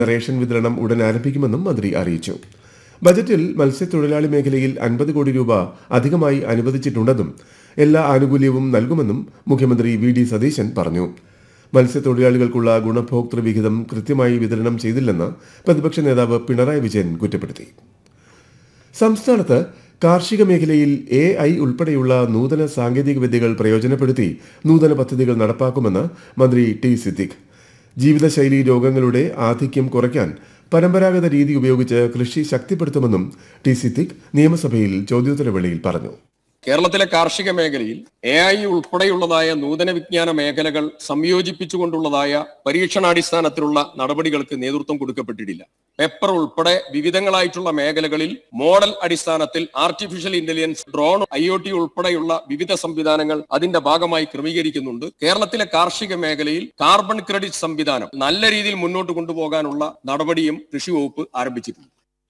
ration വിതരണം ഉടൻ ആരംഭിക്കുമെന്നും മന്ത്രി അറിയിച്ചു ബജറ്റിൽ മത്സ്യത്തൊഴിലാളി മേഖലയിൽ അൻപത് കോടി രൂപ അധികമായി അനുവദിച്ചിട്ടുണ്ടെന്നും എല്ലാ ആനുകൂല്യവും നൽകുമെന്നും മുഖ്യമന്ത്രി വി ഡി സതീശൻ പറഞ്ഞു മത്സ്യത്തൊഴിലാളികൾക്കുള്ള ഗുണഭോക്തൃ വിഹിതം കൃത്യമായി വിതരണം ചെയ്തില്ലെന്ന് പ്രതിപക്ഷ നേതാവ് പിണറായി വിജയൻ കുറ്റപ്പെടുത്തി സംസ്ഥാനത്ത് കാർഷിക മേഖലയിൽ എ ഐ ഉൾപ്പെടെയുള്ള നൂതന സാങ്കേതിക വിദ്യകൾ പ്രയോജനപ്പെടുത്തി നൂതന പദ്ധതികൾ നടപ്പാക്കുമെന്ന് മന്ത്രി ടി സിദ്ദിഖ് ജീവിതശൈലി രോഗങ്ങളുടെ ആധിക്യം കുറയ്ക്കാൻ പരമ്പരാഗത രീതി ഉപയോഗിച്ച് കൃഷി ശക്തിപ്പെടുത്തുമെന്നും ടി സിദ്ദിഖ് നിയമസഭയിൽ ചോദ്യോത്തരവേളയിൽ പറഞ്ഞു കേരളത്തിലെ കാർഷിക മേഖലയിൽ എ ഐ ഉൾപ്പെടെയുള്ളതായ നൂതന വിജ്ഞാന മേഖലകൾ സംയോജിപ്പിച്ചുകൊണ്ടുള്ളതായ പരീക്ഷണാടിസ്ഥാനത്തിലുള്ള നടപടികൾക്ക് നേതൃത്വം കൊടുക്കപ്പെട്ടിട്ടില്ല പെപ്പർ ഉൾപ്പെടെ വിവിധങ്ങളായിട്ടുള്ള മേഖലകളിൽ മോഡൽ അടിസ്ഥാനത്തിൽ artificial intelligence drone I O T ഉൾപ്പെടെയുള്ള വിവിധ സംവിധാനങ്ങൾ അതിന്റെ ഭാഗമായി ക്രമീകരിക്കുന്നുണ്ട് കേരളത്തിലെ കാർഷിക മേഖലയിൽ കാർബൺ ക്രെഡിറ്റ് സംവിധാനം നല്ല രീതിയിൽ മുന്നോട്ട് കൊണ്ടുപോകാനുള്ള നടപടിയും കൃഷി വകുപ്പ് ആരംഭിച്ചിട്ടുണ്ട്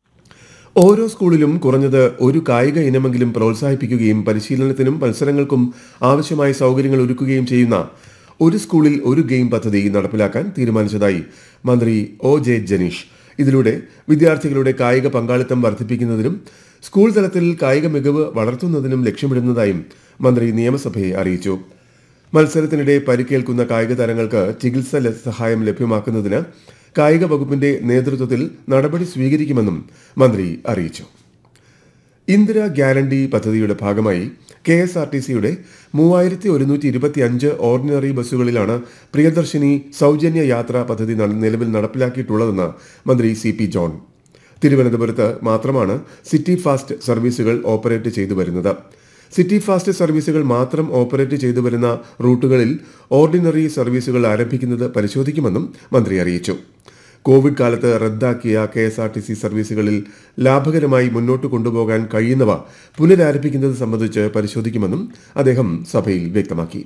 ഓരോ സ്കൂളിലും കുറഞ്ഞത് ഒരു കായിക ഇനമെങ്കിലും പ്രോത്സാഹിപ്പിക്കുകയും പരിശീലനത്തിനും മത്സരങ്ങൾക്കും ആവശ്യമായ സൗകര്യങ്ങൾ ഒരുക്കുകയും ചെയ്യുന്ന ഒരു സ്കൂളിൽ ഒരു ഗെയിം പദ്ധതി നടപ്പിലാക്കാൻ തീരുമാനിച്ചതായി മന്ത്രി ഒ ജെ ജനീഷ് ഇതിലൂടെ വിദ്യാർത്ഥികളുടെ കായിക പങ്കാളിത്തം വർദ്ധിപ്പിക്കുന്നതിനും സ്കൂൾ തലത്തിൽ കായിക മികവ് വളർത്തുന്നതിനും ലക്ഷ്യമിടുന്നതായും മന്ത്രി നിയമസഭയെ അറിയിച്ചു മത്സരത്തിനിടെ പരിക്കേൽക്കുന്ന കായിക താരങ്ങൾക്ക് ചികിത്സ ല- സഹായം ലഭ്യമാക്കുന്നതിന് കായിക വകുപ്പിന്റെ നേതൃത്വത്തിൽ നടപടി സ്വീകരിക്കുമെന്നും മന്ത്രി അറിയിച്ചു ഇന്ദിര ഗ്യാരണ്ടി പദ്ധതിയുടെ ഭാഗമായി കെ എസ് ആർ ടി സിയുടെ മൂവായിരത്തി ഒരുന്നൂറ്റി ഇരുപത്തി അഞ്ച് ഓർഡിനറി ബസ്സുകളിലാണ് പ്രിയദർശിനി സൗജന്യ യാത്രാ പദ്ധതി നട- നിലവിൽ നടപ്പിലാക്കിയിട്ടുള്ളതെന്ന് മന്ത്രി സി പി ജോൺ തിരുവനന്തപുരത്ത് മാത്രമാണ് സിറ്റി ഫാസ്റ്റ് സർവീസുകൾ ഓപ്പറേറ്റ് ചെയ്തു വരുന്നത് സിറ്റി ഫാസ്റ്റ് സർവീസുകൾ മാത്രം ഓപ്പറേറ്റ് ചെയ്തു വരുന്ന റൂട്ടുകളിൽ ഓർഡിനറി സർവീസുകൾ ആരംഭിക്കുന്നത് പരിശോധിക്കുമെന്നും മന്ത്രി അറിയിച്ചു കോവിഡ് കാലത്ത് റദ്ദാക്കിയ K S R T C സർവീസുകളിൽ ലാഭകരമായി മുന്നോട്ട് കൊണ്ടുപോകാൻ കഴിയുന്നവ പുനരാരംഭിക്കുന്നത് സംബന്ധിച്ച് പരിശോധിക്കുമെന്നും അദ്ദേഹം സഭയിൽ വ്യക്തമാക്കി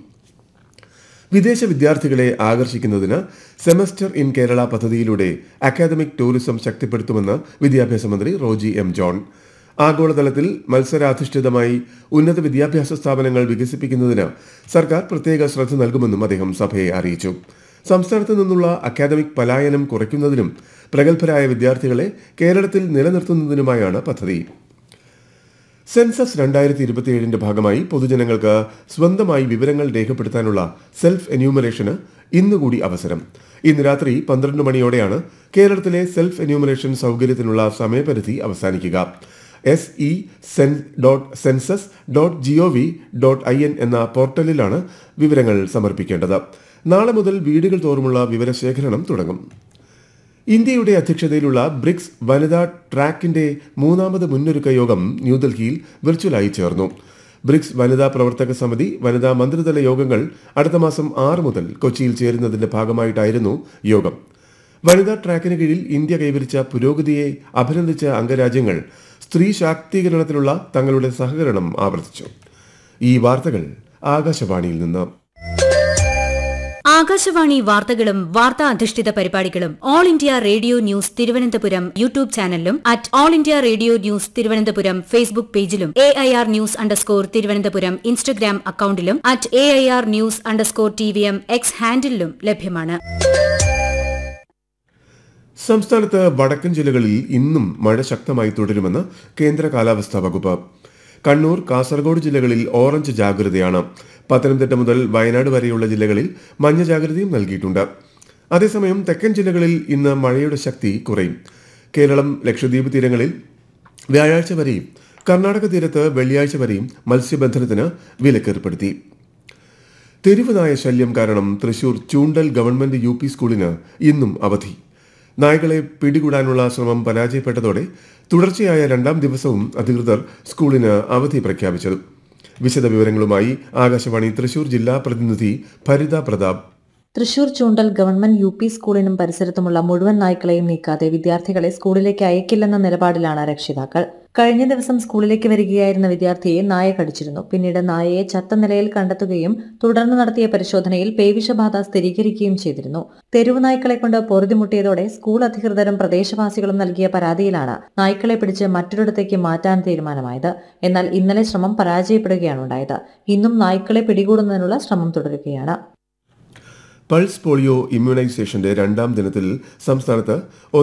വിദേശ വിദ്യാർത്ഥികളെ ആകർഷിക്കുന്നതിന് സെമസ്റ്റർ ഇൻ കേരള പദ്ധതിയിലൂടെ അക്കാദമിക് ടൂറിസം ശക്തിപ്പെടുത്തുമെന്ന് വിദ്യാഭ്യാസ മന്ത്രി റോജി എം ജോൺ ആഗോളതലത്തിൽ മത്സരാധിഷ്ഠിതമായി ഉന്നത വിദ്യാഭ്യാസ സ്ഥാപനങ്ങൾ വികസിപ്പിക്കുന്നതിന് സർക്കാർ പ്രത്യേക ശ്രദ്ധ നൽകുമെന്നും അദ്ദേഹം സഭയെ അറിയിച്ചു സംസ്ഥാനത്ത് നിന്നുള്ള അക്കാദമിക് പലായനം കുറയ്ക്കുന്നതിനും പ്രഗത്ഭരായ വിദ്യാർത്ഥികളെ കേരളത്തിൽ നിലനിർത്തുന്നതിനുമായാണ് പദ്ധതി സെൻസസ് രണ്ടായിരത്തി ഇരുപത്തിയേഴിന്റെ ഭാഗമായി പൊതുജനങ്ങൾക്ക് സ്വന്തമായി വിവരങ്ങൾ രേഖപ്പെടുത്താനുള്ള സെൽഫ് എന്യൂമറേഷന് ഇന്നുകൂടി അവസരം ഇന്ന് രാത്രി പന്ത്രണ്ട് മണിയോടെയാണ് കേരളത്തിലെ സെൽഫ് എന്യൂമറേഷൻ സൗകര്യത്തിനുള്ള സമയപരിധി അവസാനിക്കുക എസ് ഇ സെൻ dot census dot G O V dot I N എന്ന പോർട്ടലിലാണ് വിവരങ്ങൾ സമർപ്പിക്കേണ്ടത് നാളെ മുതൽ വീടുകൾ തോറുമുള്ള വിവരശേഖരണം തുടങ്ങും ഇന്ത്യയുടെ അധ്യക്ഷതയിലുള്ള ബ്രിക്സ് വനിതാ ട്രാക്കിന്റെ മൂന്നാമത് മുന്നൊരുക്ക യോഗം ന്യൂഡൽഹിയിൽ വിർച്വലായി ചേർന്നു ബ്രിക്സ് വനിതാ പ്രവർത്തക സമിതി വനിതാ മന്ത്രിതല യോഗങ്ങൾ അടുത്ത മാസം ആറ് മുതൽ കൊച്ചിയിൽ ചേരുന്നതിന്റെ ഭാഗമായിട്ടായിരുന്നു യോഗം വനിതാ ട്രാക്കിന് കീഴിൽ ഇന്ത്യ കൈവരിച്ച പുരോഗതിയെ അഭിനന്ദിച്ച അംഗരാജ്യങ്ങൾ സ്ത്രീ ശാക്തീകരണത്തിലുള്ള തങ്ങളുടെ സഹകരണം ആവർത്തിച്ചു ഈ വാർത്തകൾ ആകാശവാണിയിൽ നിന്ന് ആകാശവാണി വാർത്തകളും വാർത്താ അധിഷ്ഠിത പരിപാടികളും All India Radio news Thiruvananthapuram YouTube ചാനലിലും at All India Radio news Thiruvananthapuram Facebook പേജിലും A I R news underscore Thiruvananthapuram Instagram അക്കൌണ്ടിലും at A I R news underscore T V M X ഹാൻഡിലും ലഭ്യമാണ് സംസ്ഥാനത്ത് വടക്കൻ ജില്ലകളിൽ ഇന്നും മഴ ശക്തമായി തുടരുമെന്ന് കേന്ദ്ര കാലാവസ്ഥാ വകുപ്പ് കണ്ണൂർ കാസർഗോഡ് ജില്ലകളിൽ ഓറഞ്ച് ജാഗ്രതയാണ് പത്തനംതിട്ട മുതൽ വയനാട് വരെയുള്ള ജില്ലകളിൽ മഞ്ഞ ജാഗ്രതയും നൽകിയിട്ടുണ്ട് അതേസമയം തെക്കൻ ജില്ലകളിൽ ഇന്ന് മഴയുടെ ശക്തി കുറയും കേരളം ലക്ഷദ്വീപ് തീരങ്ങളിൽ വ്യാഴാഴ്ച വരെയും കർണാടക തീരത്ത് വെള്ളിയാഴ്ച വരെയും മത്സ്യബന്ധനത്തിന് വിലക്കേർപ്പെടുത്തി തെരുവുനായ ശല്യം കാരണം Thrissur Choondal government U P സ്കൂളിന് ഇന്നും അവധി നായ്ക്കളെ പിടികൂടാനുള്ള ശ്രമം പരാജയപ്പെട്ടതോടെ തുടർച്ചയായ രണ്ടാം ദിവസവും അധികൃതർ സ്കൂളിന് അവധി പ്രഖ്യാപിച്ചത് വിശദവിവരങ്ങളുമായി ആകാശവാണി തൃശൂർ ജില്ലാ പ്രതിനിധി Bharitha Prathap Thrissur Choondal government U P സ്കൂളിനും പരിസരത്തുമുള്ള മുഴുവൻ നായ്ക്കളെയും നീക്കാതെ വിദ്യാർത്ഥികളെ സ്കൂളിലേക്ക് അയക്കില്ലെന്ന നിലപാടിലാണ് രക്ഷിതാക്കൾ കഴിഞ്ഞ ദിവസം സ്കൂളിലേക്ക് വരികയായിരുന്ന വിദ്യാർത്ഥിയെ നായ കടിച്ചിരുന്നു പിന്നീട് നായയെ ചത്ത നിലയിൽ കണ്ടെത്തുകയും തുടർന്ന് നടത്തിയ പരിശോധനയിൽ പേവിഷബാധ സ്ഥിരീകരിക്കുകയും ചെയ്തിരുന്നു തെരുവു നായ്ക്കളെ കൊണ്ട് പൊറുതിമുട്ടിയതോടെ സ്കൂൾ അധികൃതരും പ്രദേശവാസികളും നൽകിയ പരാതിയിലാണ് നായ്ക്കളെ പിടിച്ച് മറ്റൊരിടത്തേക്ക് മാറ്റാൻ തീരുമാനമായത് എന്നാൽ ഇന്നലെ ശ്രമം പരാജയപ്പെടുകയാണ് ഉണ്ടായത് ഇന്നും നായ്ക്കളെ പിടികൂടുന്നതിനുള്ള ശ്രമം തുടരുകയാണ് പൾസ് പോളിയോ ഇമ്മ്യൂണൈസേഷന്റെ രണ്ടാം ദിനത്തിൽ സംസ്ഥാനത്ത്